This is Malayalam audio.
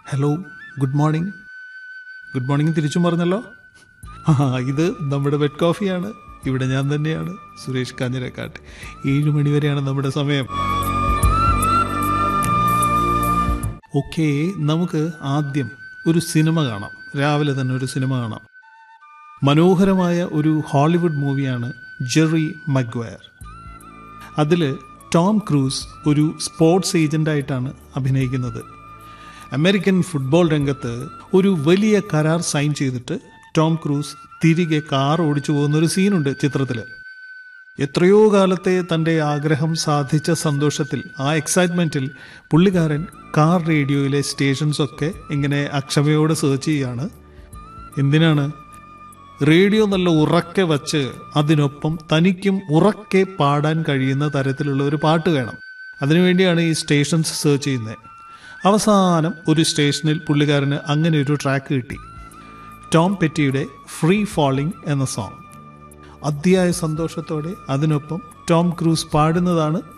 hello good morning good morning തിരിച്ചും പറഞ്ഞല്ലോ ആ ഇത് നമ്മുടെ ബെഡ് കോഫിയാണ് ഇവിടെ ഞാൻ തന്നെയാണ് സുരേഷ് കാഞ്ഞിരക്കാട്ട് ഏഴ് മണി വരെയാണ് നമ്മുടെ സമയം ഓക്കെ നമുക്ക് ആദ്യം ഒരു സിനിമ കാണാം രാവിലെ തന്നെ ഒരു സിനിമ കാണാം മനോഹരമായ ഒരു ഹോളിവുഡ് മൂവിയാണ് ജെറി മഗ്വയർ അതിൽ ടോം ക്രൂസ് ഒരു സ്പോർട്സ് ഏജൻ്റായിട്ടാണ് അഭിനയിക്കുന്നത് അമേരിക്കൻ ഫുട്ബോൾ രംഗത്ത് ഒരു വലിയ കരാർ സൈൻ ചെയ്തിട്ട് ടോം ക്രൂസ് തിരികെ കാർ ഓടിച്ചു പോകുന്ന ഒരു സീനുണ്ട് ചിത്രത്തിൽ എത്രയോ കാലത്തെ തൻ്റെ ആഗ്രഹം സാധിച്ച സന്തോഷത്തിൽ ആ എക്സൈറ്റ്മെൻറ്റിൽ പുള്ളിക്കാരൻ കാർ റേഡിയോയിലെ സ്റ്റേഷൻസ് ഒക്കെ ഇങ്ങനെ അക്ഷമയോടെ സെർച്ച് ചെയ്യാണ് എന്തിനാണ് റേഡിയോ നല്ല ഉറക്കെ വച്ച് അതിനൊപ്പം തനിക്കും ഉറക്കെ പാടാൻ കഴിയുന്ന തരത്തിലുള്ള ഒരു പാട്ട് വേണം അതിനുവേണ്ടിയാണ് ഈ സ്റ്റേഷൻസ് സെർച്ച് ചെയ്യുന്നത് അവസാനം ഒരു സ്റ്റേഷനിൽ പുള്ളിക്കാരന് അങ്ങനെ ഒരു ട്രാക്ക് കിട്ടി ടോം പെറ്റിയുടെ ഫ്രീ ഫാളിംഗ് എന്ന സോങ് അതിയായ സന്തോഷത്തോടെ അതിനൊപ്പം ടോം ക്രൂസ് പാടുന്നതാണ്